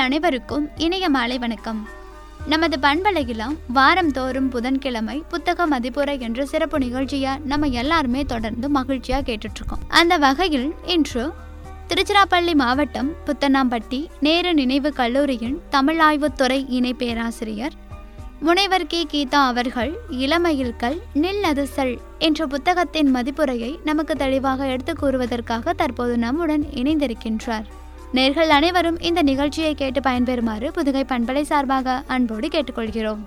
அனைவருக்கும் இனிய மாலை வணக்கம் நமது பண்பலையிலும் வாரந்தோறும் புதன்கிழமை புத்தக மதிப்புரை என்ற சிறப்பு நிகழ்ச்சியை நம்ம எல்லாருமே தொடர்ந்து மகிழ்ச்சியாக கேட்டுட்ருக்கோம் அந்த வகையில் இன்று திருச்சிராப்பள்ளி மாவட்டம் புத்தனாம்பட்டி நேரு நினைவு கல்லூரியின் தமிழ் ஆய்வுத்துறை இணை பேராசிரியர் முனைவர் கே கீதா அவர்கள் இளமயில்கள் நில்லது செல் என்ற புத்தகத்தின் மதிப்புரையை நமக்கு தெளிவாக எடுத்து கூறுவதற்காக தற்போது நம்முடன் இணைந்திருக்கின்றார் நேர்கள் அனைவரும் இந்த நிகழ்ச்சியை கேட்டு பயன்பெறுமாறு புதுகை பண்பலை சார்பாக அன்போடு கேட்டுக்கொள்கிறோம்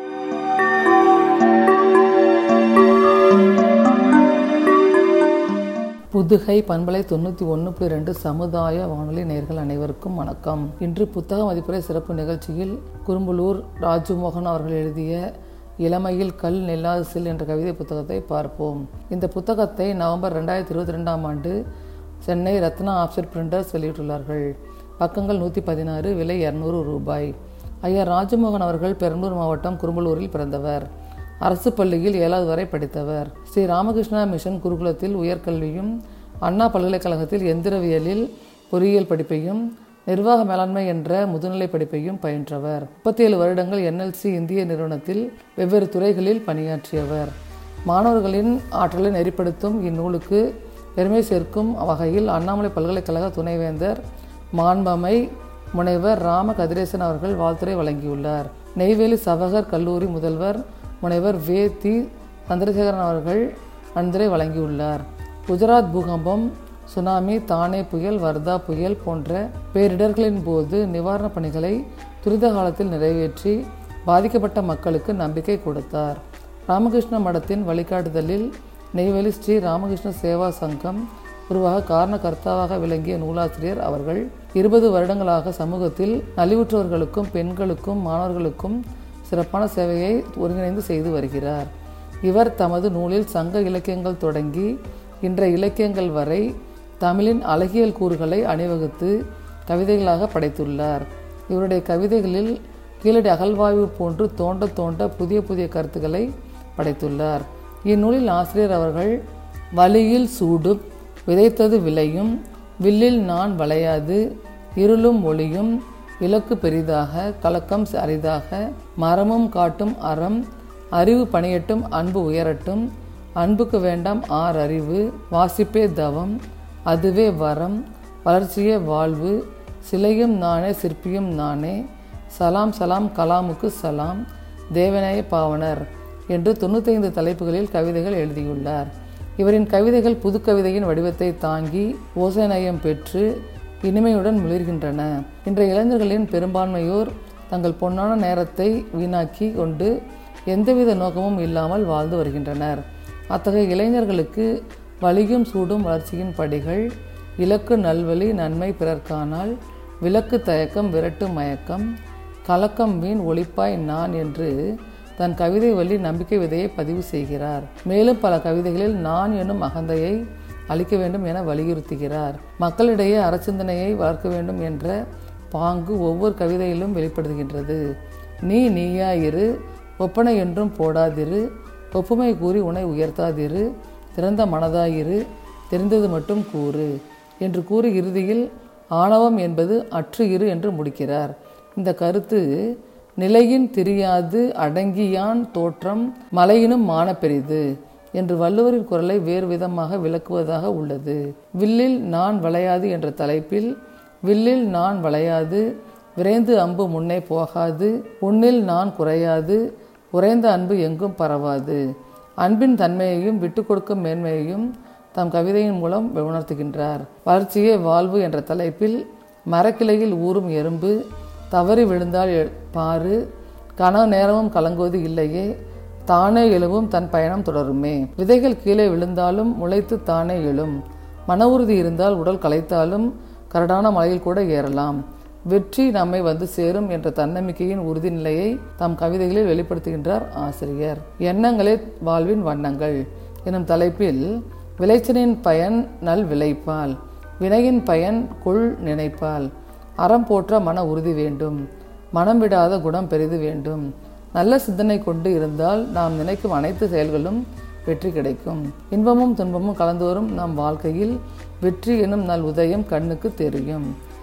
புதுகை பண்பலை தொண்ணூற்றி ஒன்று புள்ளி ரெண்டு சமுதாய வானொலி நேர்கள் அனைவருக்கும் வணக்கம் இன்று புத்தக மதிப்புரை சிறப்பு நிகழ்ச்சியில் குறும்பலூர் ராஜுமோகன் அவர்கள் எழுதிய இளமையில் கல் நெல்லாது சில் என்ற கவிதை புத்தகத்தை பார்ப்போம் இந்த புத்தகத்தை நவம்பர் ரெண்டாயிரத்தி இருபத்தி ரெண்டாம் ஆண்டு சென்னை ரத்னா ஆப்செட் பிரிண்டர்ஸ் வெளியிட்டுள்ளார்கள் பக்கங்கள் நூற்றி பதினாறு விலை இரநூறு ரூபாய் ஐயா ராஜமோகன் அவர்கள் பெரம்பலூர் மாவட்டம் குறும்பலூரில் பிறந்தவர் அரசு பள்ளியில் ஏழாவது வரை படித்தவர் ஸ்ரீ ராமகிருஷ்ணா மிஷன் குருகுலத்தில் உயர்கல்வியும் அண்ணா பல்கலைக்கழகத்தில் எந்திரவியலில் பொறியியல் படிப்பையும் நிர்வாக மேலாண்மை என்ற முதுநிலை படிப்பையும் பயின்றவர் முப்பத்தி ஏழு வருடங்கள் என்எல்சி இந்திய நிறுவனத்தில் வெவ்வேறு துறைகளில் பணியாற்றியவர் மாணவர்களின் ஆற்றலை நெறிப்படுத்தும் இந்நூலுக்கு பெருமை சேர்க்கும் வகையில் அண்ணாமலை பல்கலைக்கழக துணைவேந்தர் மாண்பமை முனைவர் ராம கதிரேசன் அவர்கள் வாழ்த்துரை வழங்கியுள்ளார் நெய்வேலி சவகர் கல்லூரி முதல்வர் முனைவர் வே தி சந்திரசேகரன் அவர்கள் நன்றிரை வழங்கியுள்ளார் குஜராத் பூகம்பம் சுனாமி தானே புயல் வர்தா புயல் போன்ற பேரிடர்களின் போது நிவாரணப் பணிகளை துரித காலத்தில் நிறைவேற்றி பாதிக்கப்பட்ட மக்களுக்கு நம்பிக்கை கொடுத்தார் ராமகிருஷ்ண மடத்தின் வழிகாட்டுதலில் நெய்வேலி ஸ்ரீ ராமகிருஷ்ண சேவா சங்கம் உருவாக காரண கர்த்தாவாக விளங்கிய நூலாசிரியர் அவர்கள் இருபது வருடங்களாக சமூகத்தில் நலிவுற்றவர்களுக்கும் பெண்களுக்கும் மாணவர்களுக்கும் சிறப்பான சேவையை ஒருங்கிணைந்து செய்து வருகிறார் இவர் தமது நூலில் சங்க இலக்கியங்கள் தொடங்கி இன்றைய இலக்கியங்கள் வரை தமிழின் அழகியல் கூறுகளை அணிவகுத்து கவிதைகளாக படைத்துள்ளார் இவருடைய கவிதைகளில் கீழடி அகழ்வாய்வு போன்று தோண்ட தோண்ட புதிய புதிய கருத்துக்களை படைத்துள்ளார் இந்நூலில் ஆசிரியர் அவர்கள் வழியில் சூடும் விதைத்தது விளையும் வில்லில் நான் வளையாது இருளும் ஒளியும் இலக்கு பெரிதாக கலக்கம் அரிதாக மரமும் காட்டும் அறம் அறிவு பணியட்டும் அன்பு உயரட்டும் அன்புக்கு வேண்டாம் ஆர் அறிவு வாசிப்பே தவம் அதுவே வரம் வளர்ச்சியே வாழ்வு சிலையும் நானே சிற்பியும் நானே சலாம் சலாம் கலாமுக்கு சலாம் தேவநேய பாவனர் என்று தொண்ணூத்தைந்து தலைப்புகளில் கவிதைகள் எழுதியுள்ளார் இவரின் கவிதைகள் புதுக்கவிதையின் வடிவத்தை தாங்கி ஓசைநயம் பெற்று இனிமையுடன் மிளிர்கின்றன இன்றைய இளைஞர்களின் பெரும்பான்மையோர் தங்கள் பொன்னான நேரத்தை வீணாக்கி கொண்டு எந்தவித நோக்கமும் இல்லாமல் வாழ்ந்து வருகின்றனர் அத்தகைய இளைஞர்களுக்கு வலியும் சூடும் வளர்ச்சியின் படிகள் இலக்கு நல்வழி நன்மை பிறர்க்கானால் விலக்கு தயக்கம் விரட்டு மயக்கம் கலக்கம் வீண் ஒளிப்பாய் நான் என்று தன் கவிதை வழி நம்பிக்கை விதையை பதிவு செய்கிறார் மேலும் பல கவிதைகளில் நான் எனும் அகந்தையை அளிக்க வேண்டும் என வலியுறுத்துகிறார் மக்களிடையே அறச்சிந்தனையை வளர்க்க வேண்டும் என்ற பாங்கு ஒவ்வொரு கவிதையிலும் வெளிப்படுத்துகின்றது நீ நீயாயிரு ஒப்பனை என்றும் போடாதிரு ஒப்புமை கூறி உன்னை உயர்த்தாதிரு திறந்த மனதாயிரு தெரிந்தது மட்டும் கூறு என்று கூறி இறுதியில் ஆணவம் என்பது அற்று இரு என்று முடிக்கிறார் இந்த கருத்து நிலையின் தெரியாது அடங்கியான் தோற்றம் மலையினும் மான பெரிது என்று வள்ளுவரின் குரலை வேறு விதமாக விளக்குவதாக உள்ளது வில்லில் நான் வளையாது என்ற தலைப்பில் வில்லில் நான் வளையாது விரைந்து அம்பு முன்னே போகாது உன்னில் நான் குறையாது உறைந்த அன்பு எங்கும் பரவாது அன்பின் தன்மையையும் விட்டு கொடுக்கும் மேன்மையையும் தம் கவிதையின் மூலம் உணர்த்துகின்றார் வளர்ச்சியே வாழ்வு என்ற தலைப்பில் மரக்கிளையில் ஊறும் எறும்பு தவறி விழுந்தால் பாரு கன நேரமும் கலங்குவது இல்லையே தானே எழுவும் தன் பயணம் தொடருமே விதைகள் கீழே விழுந்தாலும் முளைத்து தானே எழும் மன உறுதி இருந்தால் உடல் களைத்தாலும் கரடான மலையில் கூட ஏறலாம் வெற்றி நம்மை வந்து சேரும் என்ற தன்னம்பிக்கையின் உறுதிநிலையை தம் கவிதைகளில் வெளிப்படுத்துகின்றார் ஆசிரியர் எண்ணங்களே வாழ்வின் வண்ணங்கள் எனும் தலைப்பில் விளைச்சலின் பயன் நல் விளைப்பால் வினையின் பயன் கொள் நினைப்பால் அறம் போற்ற மன உறுதி வேண்டும் மனம் விடாத குணம் பெரிது வேண்டும் நல்ல சிந்தனை கொண்டு இருந்தால் நாம் நினைக்கும் அனைத்து செயல்களும் வெற்றி கிடைக்கும் இன்பமும் துன்பமும் கலந்து வரும் நம் வாழ்க்கையில் வெற்றி எனும் நல் உதயம் கண்ணுக்கு தெரியும்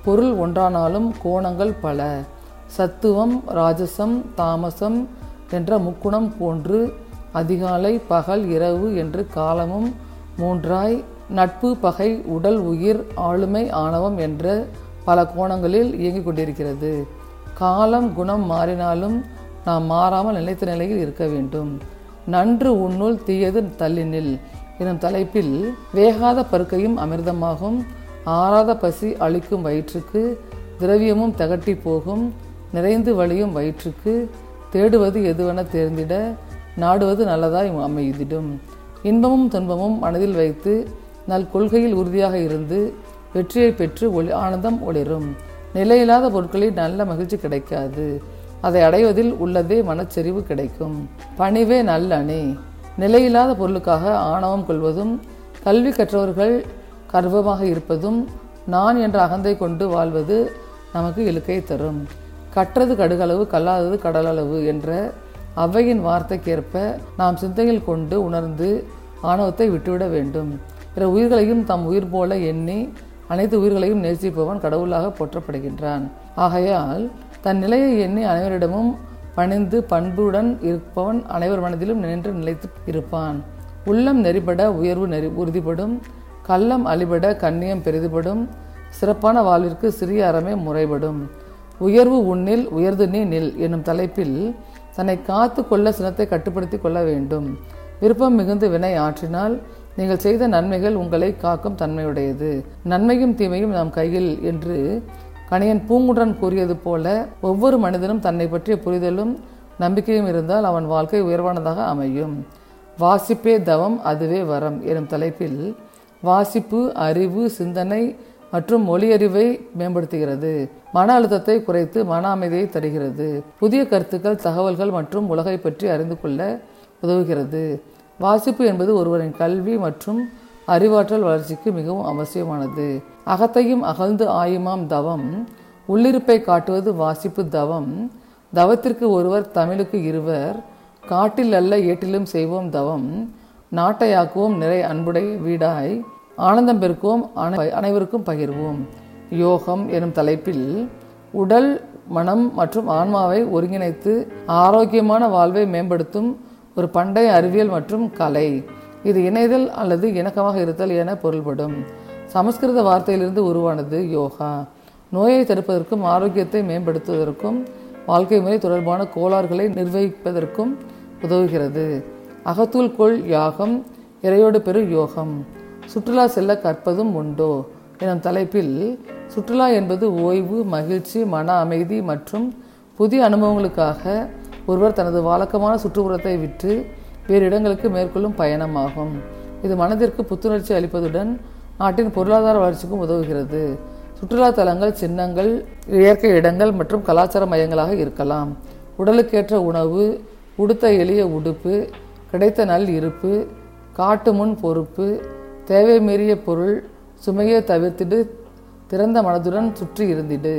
பொருள் ஒன்றானாலும் கோணங்கள் பல சத்துவம் ராஜசம் தாமசம் என்ற முக்குணம் போன்று அதிகாலை பகல் இரவு என்று காலமும் மூன்றாய் நட்பு பகை உடல் உயிர் ஆளுமை ஆணவம் என்ற பல கோணங்களில் இயங்கிக் கொண்டிருக்கிறது காலம் குணம் மாறினாலும் நாம் மாறாமல் நிலைத்த நிலையில் இருக்க வேண்டும் நன்று உன்னுள் தீயது தள்ளினில் எனும் தலைப்பில் வேகாத பருக்கையும் அமிர்தமாகும் ஆறாத பசி அளிக்கும் வயிற்றுக்கு திரவியமும் தகட்டி போகும் நிறைந்து வழியும் வயிற்றுக்கு தேடுவது எதுவென தேர்ந்திட நாடுவது நல்லதாய் அமைதிடும் இன்பமும் துன்பமும் மனதில் வைத்து நல் கொள்கையில் உறுதியாக இருந்து வெற்றியை பெற்று ஒளி ஆனந்தம் ஒளிரும் நிலையில்லாத பொருட்களில் நல்ல மகிழ்ச்சி கிடைக்காது அதை அடைவதில் உள்ளதே மனச்செறிவு கிடைக்கும் பணிவே நல்லணி நிலையில்லாத பொருளுக்காக ஆணவம் கொள்வதும் கல்வி கற்றவர்கள் கர்வமாக இருப்பதும் நான் என்ற அகந்தை கொண்டு வாழ்வது நமக்கு இழுக்கை தரும் கற்றது கடுகளவு கல்லாதது கடலளவு என்ற அவ்வையின் வார்த்தைக்கேற்ப நாம் சிந்தையில் கொண்டு உணர்ந்து ஆணவத்தை விட்டுவிட வேண்டும் பிற உயிர்களையும் தம் உயிர் போல எண்ணி அனைத்து உயிர்களையும் நேசிப்பவன் கடவுளாக போற்றப்படுகின்றான் ஆகையால் தன் நிலையை எண்ணி அனைவரிடமும் பணிந்து பண்புடன் இருப்பவன் அனைவர் மனதிலும் நின்று நிலைத்து இருப்பான் உள்ளம் நெறிபட உயர்வு நெறி உறுதிப்படும் கள்ளம் அழிபட கண்ணியம் பெரிதுபடும் சிறப்பான வாழ்விற்கு சிறிய அறமே முறைப்படும் உயர்வு உன்னில் உயர்து நீ நில் என்னும் தலைப்பில் தன்னை காத்து கொள்ள சினத்தை கட்டுப்படுத்தி கொள்ள வேண்டும் விருப்பம் மிகுந்து வினை ஆற்றினால் நீங்கள் செய்த நன்மைகள் உங்களை காக்கும் தன்மையுடையது நன்மையும் தீமையும் நம் கையில் என்று கணியன் பூங்குன்றன் கூறியது போல ஒவ்வொரு மனிதனும் தன்னை பற்றிய புரிதலும் நம்பிக்கையும் இருந்தால் அவன் வாழ்க்கை உயர்வானதாக அமையும் வாசிப்பே தவம் அதுவே வரம் எனும் தலைப்பில் வாசிப்பு அறிவு சிந்தனை மற்றும் மொழியறிவை மேம்படுத்துகிறது மன அழுத்தத்தை குறைத்து மன அமைதியை தருகிறது புதிய கருத்துக்கள் தகவல்கள் மற்றும் உலகை பற்றி அறிந்து கொள்ள உதவுகிறது வாசிப்பு என்பது ஒருவரின் கல்வி மற்றும் அறிவாற்றல் வளர்ச்சிக்கு மிகவும் அவசியமானது அகத்தையும் அகழ்ந்து ஆயுமாம் தவம் உள்ளிருப்பை காட்டுவது வாசிப்பு தவம் தவத்திற்கு ஒருவர் தமிழுக்கு இருவர் காட்டில் அல்ல ஏட்டிலும் செய்வோம் தவம் நாட்டையாக்குவோம் நிறை அன்புடைய வீடாய் ஆனந்தம் பெருக்குவோம் அனை- அனைவருக்கும் பகிர்வோம் யோகம் எனும் தலைப்பில் உடல் மனம் மற்றும் ஆன்மாவை ஒருங்கிணைத்து ஆரோக்கியமான வாழ்வை மேம்படுத்தும் ஒரு பண்டைய அறிவியல் மற்றும் கலை இது இணைதல் அல்லது இணக்கமாக இருத்தல் என பொருள்படும் சமஸ்கிருத வார்த்தையிலிருந்து உருவானது யோகா நோயை தடுப்பதற்கும் ஆரோக்கியத்தை மேம்படுத்துவதற்கும் வாழ்க்கை முறை தொடர்பான கோளாறுகளை நிர்வகிப்பதற்கும் உதவுகிறது அகத்தூள் கொள் யாகம் இறையோடு பெரு யோகம் சுற்றுலா செல்ல கற்பதும் உண்டோ எனும் தலைப்பில் சுற்றுலா என்பது ஓய்வு மகிழ்ச்சி மன அமைதி மற்றும் புதிய அனுபவங்களுக்காக ஒருவர் தனது வழக்கமான சுற்றுப்புறத்தை விட்டு வேறு இடங்களுக்கு மேற்கொள்ளும் பயணமாகும் இது மனதிற்கு புத்துணர்ச்சி அளிப்பதுடன் நாட்டின் பொருளாதார வளர்ச்சிக்கும் உதவுகிறது சுற்றுலா தலங்கள் சின்னங்கள் இயற்கை இடங்கள் மற்றும் கலாச்சார மையங்களாக இருக்கலாம் உடலுக்கேற்ற உணவு உடுத்த எளிய உடுப்பு கிடைத்த நல் இருப்பு காட்டு முன் பொறுப்பு தேவை மீறிய பொருள் சுமையை தவிர்த்திடு திறந்த மனதுடன் சுற்றி இருந்திடு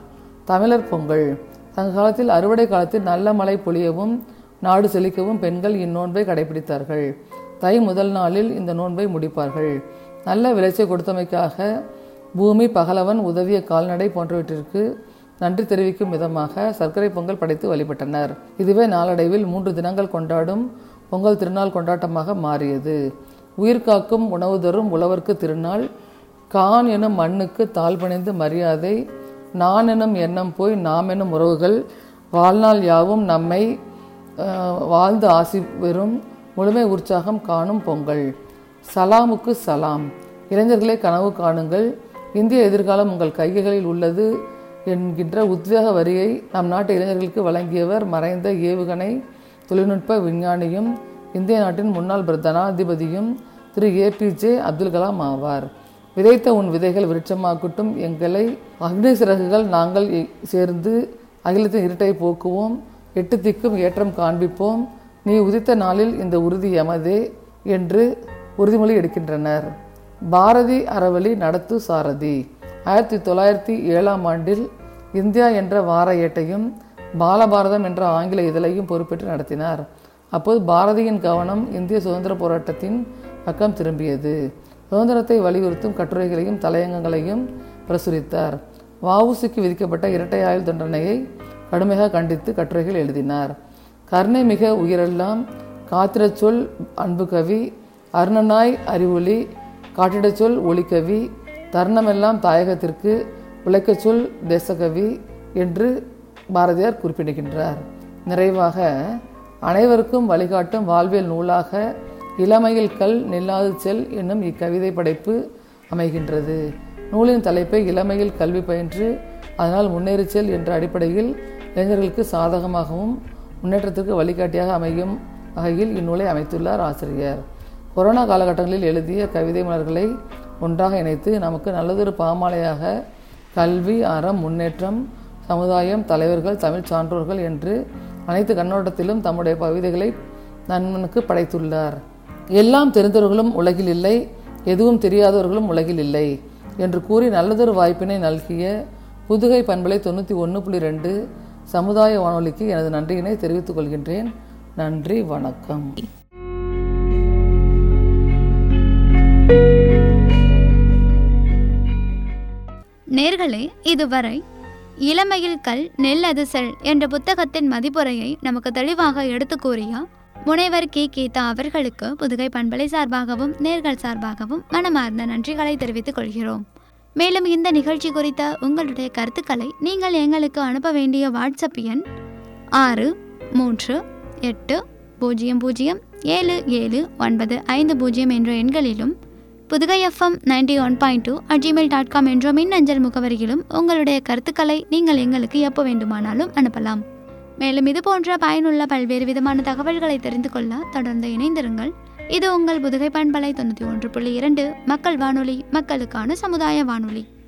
தமிழர் பொங்கல் சங்க காலத்தில் அறுவடை காலத்தில் நல்ல மழை பொழியவும் நாடு செழிக்கவும் பெண்கள் இந்நோன்பை கடைபிடித்தார்கள் தை முதல் நாளில் இந்த நோன்பை முடிப்பார்கள் நல்ல விளைச்சல் கொடுத்தமைக்காக பூமி பகலவன் உதவிய கால்நடை போன்றவற்றிற்கு நன்றி தெரிவிக்கும் விதமாக சர்க்கரை பொங்கல் படைத்து வழிபட்டனர் இதுவே நாளடைவில் மூன்று தினங்கள் கொண்டாடும் பொங்கல் திருநாள் கொண்டாட்டமாக மாறியது உயிர் காக்கும் உணவு தரும் உழவர்க்கு திருநாள் கான் எனும் மண்ணுக்கு தாழ்பணிந்து மரியாதை நான் எனும் எண்ணம் போய் நாம் எனும் உறவுகள் வாழ்நாள் யாவும் நம்மை அஹ், வாழ்ந்து ஆசி பெறும் முழுமை உற்சாகம் காணும் பொங்கல் சலாமுக்கு சலாம் இளைஞர்களே கனவு காணுங்கள் இந்திய எதிர்காலம் உங்கள் கைகளில் உள்ளது என்கின்ற உத்வேக வரியை நம் நாட்டு இளைஞர்களுக்கு வழங்கியவர் மறைந்த ஏவுகணை தொழில்நுட்ப விஞ்ஞானியும் இந்திய நாட்டின் முன்னாள் பிர- ஜனாதிபதியும் திரு ஏபிஜே அப்துல் கலாம் ஆவார் விதைத்த உன் விதைகள் விருட்சமாக்கட்டும் எங்களை அக்னி சிறகுகள் நாங்கள் இ- சேர்ந்து அகிலத்தின் இருட்டை போக்குவோம் எட்டு திக்கும் ஏற்றம் காண்பிப்போம் நீ உதித்த நாளில் இந்த உறுதி எமதே என்று உறுதிமொழி எடுக்கின்றனர் பாரதி அறவழி நடத்து சாரதி ஆயிரத்தி தொள்ளாயிரத்தி ஏழாம் ஆண்டில் இந்தியா என்ற வார ஏட்டையும் பாலபாரதம் என்ற ஆங்கில இதழையும் பொறுப்பேற்று நடத்தினார் அப்போது பாரதியின் கவனம் இந்திய சுதந்திர போராட்டத்தின் பக்கம் திரும்பியது சுதந்திரத்தை வலியுறுத்தும் கட்டுரைகளையும் தலையங்கங்களையும் பிரசுரித்தார் வஉசிக்கு விதிக்கப்பட்ட இரட்டை ஆயுள் தண்டனையை கடுமையாக கண்டித்து கட்டுரைகள் எழுதினார் கருணை மிக உயிரெல்லாம் காத்திரச் சொல் அன்பு கவி அருணனாய் அறிவொளி காட்டிடச் சொல் ஒளிக்கவி தருணமெல்லாம் தாயகத்திற்கு உழைக்கச் சொல் தேசகவி என்று பாரதியார் குறிப்பிடுகின்றார் நிறைவாக அனைவருக்கும் வழிகாட்டும் வாழ்வியல் நூலாக இளமையில் கல் நில்லாது செல் என்னும் இக்கவிதை படைப்பு அமைகின்றது நூலின் தலைப்பை இளமையில் கல்வி பயின்று அதனால் முன்னேறி செல் என்ற அடிப்படையில் இளைஞர்களுக்கு சாதகமாகவும் முன்னேற்றத்திற்கு வழிகாட்டியாக அமையும் வகையில் இந்நூலை அமைத்துள்ளார் ஆசிரியர் கொரோனா காலகட்டங்களில் எழுதிய கவிதை மலர்களை ஒன்றாக இணைத்து நமக்கு நல்லதொரு பாமாலையாக கல்வி அறம் முன்னேற்றம் சமுதாயம் தலைவர்கள் தமிழ் சான்றோர்கள் என்று அனைத்து கண்ணோட்டத்திலும் தம்முடைய கவிதைகளை நண்பனுக்கு படைத்துள்ளார் எல்லாம் தெரிந்தவர்களும் உலகில் இல்லை எதுவும் தெரியாதவர்களும் உலகில் இல்லை என்று கூறி நல்லதொரு வாய்ப்பினை நல்கிய புதுகை பண்பலை தொண்ணூற்றி ஒன்று புள்ளி ரெண்டு சமுதாய வானொலிக்கு எனது நன்றியினை தெரிவித்துக் கொள்கின்றேன் நன்றி வணக்கம் நேர்களே இதுவரை இளமையில் கல் நெல் அது செல் என்ற புத்தகத்தின் மதிப்புரையை நமக்கு தெளிவாக எடுத்து கூறிய முனைவர் கே கீதா அவர்களுக்கு புதுகை பண்பலை சார்பாகவும் நேர்கள் சார்பாகவும் மனமார்ந்த நன்றிகளை தெரிவித்துக் கொள்கிறோம் மேலும் இந்த நிகழ்ச்சி குறித்த உங்களுடைய கருத்துக்களை நீங்கள் எங்களுக்கு அனுப்ப வேண்டிய வாட்ஸ்அப் எண் ஆறு மூன்று எட்டு பூஜ்ஜியம் பூஜ்ஜியம் ஏழு ஏழு ஒன்பது ஐந்து பூஜ்ஜியம் என்ற எண்களிலும் Puthugai FM ninety one point two at Gmail dot com என்ற மின்னஞ்சல் முகவரியிலும் உங்களுடைய கருத்துக்களை நீங்கள் எங்களுக்கு எப்போ வேண்டுமானாலும் அனுப்பலாம் மேலும் இது போன்ற பயனுள்ள பல்வேறு விதமான தகவல்களை தெரிந்து கொள்ள தொடர்ந்து இணைந்திருங்கள் இது உங்கள் புதுகை பண்பலை தொண்ணூற்றி ஒன்று புள்ளி இரண்டு மக்கள் வானொலி மக்களுக்கான சமுதாய வானொலி